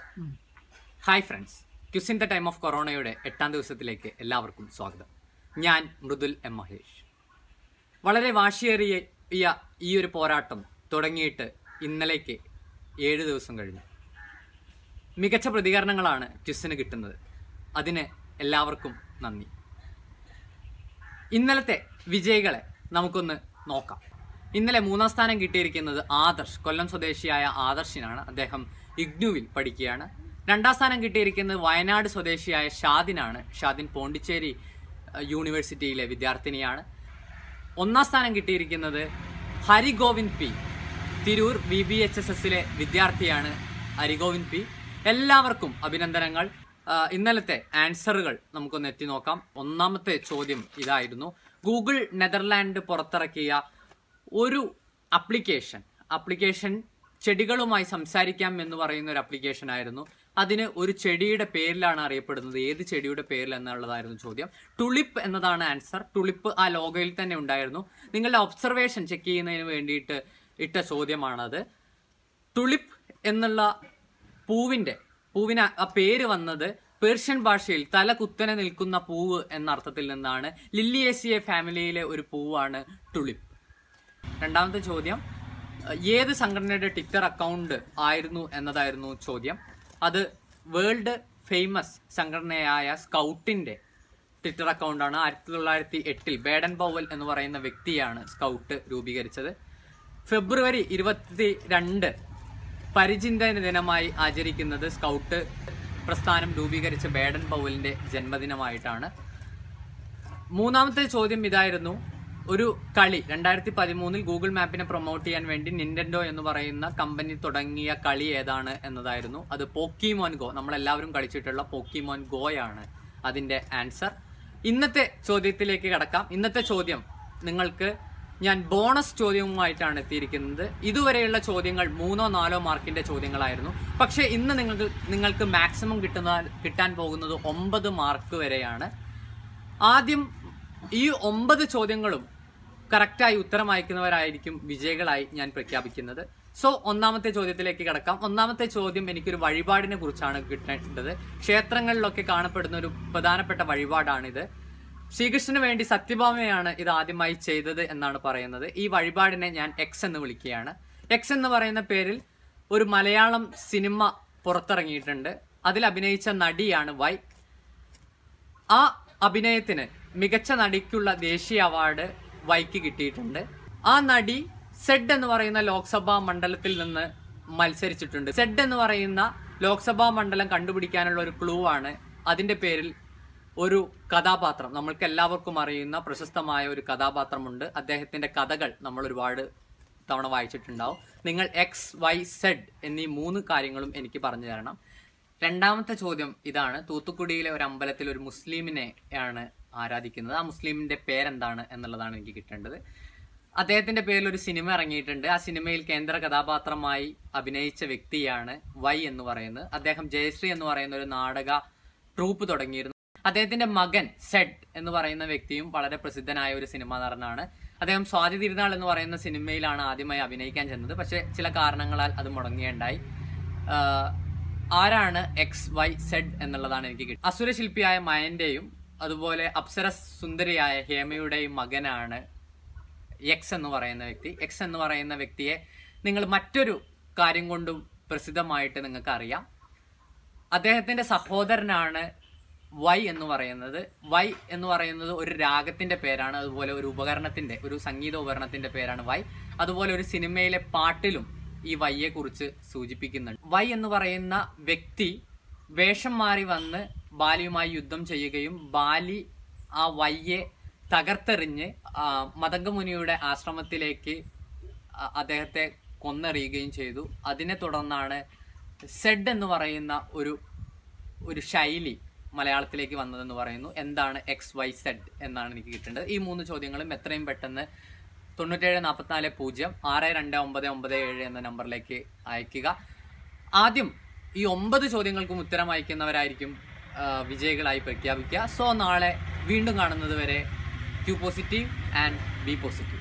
hi friends quiz in the time of കൊറോണയുടെ എട്ടാം ദിവസത്തിലേക്ക് എല്ലാവർക്കും സ്വാഗതം ഞാൻ മൃദുൽ എം മഹേഷ് വളരെ വാശിയേറിയ ഈ- ഈ ഒരു പോരാട്ടം തുടങ്ങിയിട്ട് ഇന്നലേക്ക് ഏഴ് ദിവസം കഴിഞ്ഞു മികച്ച പ്രതികരണങ്ങളാണ് ക്യുസിന് കിട്ടുന്നത് അതിന് എല്ലാവർക്കും നന്ദി ഇന്നലത്തെ വിജയികളെ നമുക്കൊന്ന് നോക്കാം ഇന്നലെ മൂന്നാം സ്ഥാനം കിട്ടിയിരിക്കുന്നത് ആദർശ് കൊല്ലം സ്വദേശിയായ ആദർശിനാണ് അദ്ദേഹം ഇഗ്നുവിൽ പഠിക്കുകയാണ് രണ്ടാം സ്ഥാനം കിട്ടിയിരിക്കുന്നത് വയനാട് സ്വദേശിയായ ഷാദിനാണ് ഷാദിൻ പോണ്ടിച്ചേരി അഹ്, യൂണിവേഴ്സിറ്റിയിലെ വിദ്യാർത്ഥിനിയാണ് ഒന്നാം സ്ഥാനം കിട്ടിയിരിക്കുന്നത് Harigovind P Tirur B B H S എസിലെ വിദ്യാർത്ഥിയാണ് ഹരിഗോവിന്ദ് പി എല്ലാവർക്കും അഭിനന്ദനങ്ങൾ ആ, ഇന്നലത്തെ ആൻസറുകൾ നമുക്കൊന്ന് എത്തി നോക്കാം ഒന്നാമത്തെ ചോദ്യം ഇതായിരുന്നു ഗൂഗിൾ നെതർലാൻഡ് പുറത്തിറക്കിയ ഒരു അപ്ലിക്കേഷൻ അപ്ലിക്കേഷൻ ചെടികളുമായി സംസാരിക്കാം എന്ന് പറയുന്ന ഒരു അപ്ലിക്കേഷൻ ആയിരുന്നു അതിന് ഒരു ചെടിയുടെ പേരിലാണ് അറിയപ്പെടുന്നത് ഏത് ചെടിയുടെ പേരിൽ എന്നുള്ളതായിരുന്നു ചോദ്യം ടുളിപ്പ് എന്നതാണ് ആൻസർ ടുളിപ്പ് ആ ലോഗോയിൽ തന്നെ ഉണ്ടായിരുന്നു നിങ്ങളുടെ ഒബ്സർവേഷൻ ചെക്ക് ചെയ്യുന്നതിന് വേണ്ടിയിട്ട് ഇട്ട ചോദ്യമാണത് ടുളിപ്പ് എന്നുള്ള പൂവിന്റെ പൂവിന് ആ പേര് വന്നത് പേർഷ്യൻ ഭാഷയിൽ തല കുത്തനെ നിൽക്കുന്ന പൂവ് എന്ന അർത്ഥത്തിൽ നിന്നാണ് ലില്ലിയേസിയ ഫാമിലിയിലെ ഒരു പൂവാണ് ടുളിപ്പ് രണ്ടാമത്തെ ചോദ്യം അഹ് ഏത് സംഘടനയുടെ ട്വിറ്റർ അക്കൗണ്ട് ആയിരുന്നു എന്നതായിരുന്നു ചോദ്യം അത് വേൾഡ് ഫേമസ് സംഘടനയായ സ്കൗട്ടിന്റെ ട്വിറ്റർ അക്കൗണ്ടാണ് ആയിരത്തി തൊള്ളായിരത്തി എട്ടിൽ ബേഡൻ പൗവൽ എന്ന് പറയുന്ന വ്യക്തിയാണ് സ്കൗട്ട് രൂപീകരിച്ചത് ഫെബ്രുവരി ഇരുപത്തി രണ്ട് പരിചിന്തന ദിനമായി ആചരിക്കുന്നത് സ്കൗട്ട് പ്രസ്ഥാനം രൂപീകരിച്ച ബേഡൻ പൗവലിന്റെ ജന്മദിനമായിട്ടാണ് മൂന്നാമത്തെ ചോദ്യം ഇതായിരുന്നു ഒരു കളി രണ്ടായിരത്തി പതിമൂന്നിൽ ഗൂഗിൾ മാപ്പിനെ പ്രൊമോട്ട് ചെയ്യാൻ വേണ്ടി നിൻഡൻഡോ എന്ന് പറയുന്ന കമ്പനി തുടങ്ങിയ കളി ഏതാണ് എന്നതായിരുന്നു അത് പോക്കിമോൻ ഗോ നമ്മളെല്ലാവരും കളിച്ചിട്ടുള്ള പോക്കിമോൻ ഗോയാണ് അതിന്റെ ആൻസർ ഇന്നത്തെ ചോദ്യത്തിലേക്ക് കടക്കാം ഇന്നത്തെ ചോദ്യം നിങ്ങൾക്ക് ഞാൻ ബോണസ് ചോദ്യവുമായിട്ടാണ് എത്തിയിരിക്കുന്നത് ഇതുവരെയുള്ള ചോദ്യങ്ങൾ മൂന്നോ നാലോ മാർക്കിന്റെ ചോദ്യങ്ങളായിരുന്നു പക്ഷേ ഇന്ന് നിങ്ങൾക്ക് നിങ്ങൾക്ക് മാക്സിമം കിട്ടുന്ന കിട്ടാൻ പോകുന്നത് ഒമ്പത് മാർക്ക് വരെയാണ് ആദ്യം ഈ ഒമ്പത് ചോദ്യങ്ങളും കറക്റ്റായി ഉത്തരം അയക്കുന്നവരായിരിക്കും വിജയികളായി ഞാൻ പ്രഖ്യാപിക്കുന്നത് സോ ഒന്നാമത്തെ ചോദ്യത്തിലേക്ക് കിടക്കാം ഒന്നാമത്തെ ചോദ്യം എനിക്കൊരു വഴിപാടിനെ കുറിച്ചാണ് കിട്ടേണ്ടത് ക്ഷേത്രങ്ങളിലൊക്കെ കാണപ്പെടുന്ന ഒരു പ്രധാനപ്പെട്ട വഴിപാടാണിത് ശ്രീകൃഷ്ണന് വേണ്ടി സത്യഭാമയാണ് ഇത് ആദ്യമായി ചെയ്തത് എന്നാണ് പറയുന്നത് ഈ വഴിപാടിനെ ഞാൻ എക്സ് എന്ന് വിളിക്കുകയാണ് എക്സ് എന്ന് പറയുന്ന പേരിൽ ഒരു മലയാളം സിനിമ പുറത്തിറങ്ങിയിട്ടുണ്ട് അതിൽ അഭിനയിച്ച നടിയാണ് വൈ ആ അഭിനയത്തിന് മികച്ച നടിക്കുള്ള ദേശീയ അവാർഡ് വൈക്ക് കിട്ടിയിട്ടുണ്ട് ആ നടി സെഡ് എന്ന് പറയുന്ന ലോക്സഭാ മണ്ഡലത്തിൽ നിന്ന് മത്സരിച്ചിട്ടുണ്ട് സെഡ് എന്ന് പറയുന്ന ലോക്സഭാ മണ്ഡലം കണ്ടുപിടിക്കാനുള്ള ഒരു ക്ലൂ ആണ് അതിന്റെ പേരിൽ ഒരു കഥാപാത്രം നമ്മൾക്ക് എല്ലാവർക്കും അറിയുന്ന പ്രശസ്തമായ ഒരു കഥാപാത്രമുണ്ട് അദ്ദേഹത്തിന്റെ കഥകൾ നമ്മൾ ഒരുപാട് തവണ വായിച്ചിട്ടുണ്ടാവും നിങ്ങൾ എക്സ് വൈ സെഡ് എന്നീ മൂന്ന് കാര്യങ്ങളും എനിക്ക് പറഞ്ഞു തരണം രണ്ടാമത്തെ ചോദ്യം ഇതാണ് തൂത്തുക്കുടിയിലെ ഒരു അമ്പലത്തിൽ ഒരു മുസ്ലിമിനെ ആണ് ആരാധിക്കുന്നത് ആ മുസ്ലിമിന്റെ പേരെന്താണ് എന്നുള്ളതാണ് എനിക്ക് കിട്ടേണ്ടത് അദ്ദേഹത്തിന്റെ പേരിൽ ഒരു സിനിമ ഇറങ്ങിയിട്ടുണ്ട് ആ സിനിമയിൽ കേന്ദ്ര കഥാപാത്രമായി അഭിനയിച്ച വ്യക്തിയാണ് വൈ എന്ന് പറയുന്നത് അദ്ദേഹം ജയശ്രീ എന്ന് പറയുന്ന ഒരു നാടക ട്രൂപ്പ് തുടങ്ങിയിരുന്നു അദ്ദേഹത്തിന്റെ മകൻ സെഡ് എന്ന് പറയുന്ന വ്യക്തിയും വളരെ പ്രസിദ്ധനായ ഒരു സിനിമാ നടനാണ് അദ്ദേഹം സ്വാതി തിരുനാൾ എന്ന് പറയുന്ന സിനിമയിലാണ് ആദ്യമായി അഭിനയിക്കാൻ ചെന്നത് പക്ഷെ ചില കാരണങ്ങളാൽ അത് മുടങ്ങുകയുണ്ടായി ആഹ് ആരാണ് എക്സ് വൈ സെഡ് എന്നുള്ളതാണ് എനിക്ക് കിട്ടുന്നത് അസുരശില്പിയായ മയന്റെയും അതുപോലെ അപ്സര സുന്ദരിയായ ഹേമയുടെയും മകനാണ് എക്സ് എന്ന് പറയുന്ന വ്യക്തി എക്സ് എന്ന് പറയുന്ന വ്യക്തിയെ നിങ്ങൾ മറ്റൊരു കാര്യം കൊണ്ടും പ്രസിദ്ധമായിട്ട് നിങ്ങൾക്ക് അറിയാം അദ്ദേഹത്തിന്റെ സഹോദരനാണ് വൈ എന്ന് പറയുന്നത് വൈ എന്ന് പറയുന്നത് ഒരു രാഗത്തിന്റെ പേരാണ് അതുപോലെ ഒരു ഉപകരണത്തിന്റെ ഒരു സംഗീത ഉപകരണത്തിന്റെ പേരാണ് വൈ അതുപോലെ ഒരു സിനിമയിലെ പാട്ടിലും ഈ വൈയെ കുറിച്ച് സൂചിപ്പിക്കുന്നുണ്ട് വൈ എന്ന് പറയുന്ന വ്യക്തി വേഷം മാറി വന്ന് ബാലിയുമായി യുദ്ധം ചെയ്യുകയും ബാലി ആ വയ്യെ തകർത്തെറിഞ്ഞ് ആ, മതംഗമുനിയുടെ ആശ്രമത്തിലേക്ക് അ- അദ്ദേഹത്തെ കൊന്നെറിയുകയും ചെയ്തു അതിനെ തുടർന്നാണ് സെഡ് എന്ന് പറയുന്ന ഒരു ഒരു ശൈലി മലയാളത്തിലേക്ക് വന്നതെന്ന് പറയുന്നു എന്താണ് എക്സ് വൈ സെഡ് എന്നാണ് എനിക്ക് കിട്ടേണ്ടത് ഈ മൂന്ന് ചോദ്യങ്ങളും എത്രയും പെട്ടെന്ന് തൊണ്ണൂറ്റേഴ് നാൽപ്പത്തിനാല് പൂജ്യം ആറ് രണ്ട് ഒമ്പത് ഒമ്പത് ഏഴ് എന്ന നമ്പറിലേക്ക് അയക്കുക ആദ്യം ഈ ഒമ്പത് ചോദ്യങ്ങൾക്കും ഉത്തരം അയക്കുന്നവരായിരിക്കും ആ, വിജയികളായി പ്രഖ്യാപിക്കുക സോ നാളെ വീണ്ടും കാണുന്നത് വരെ Q positive and B positive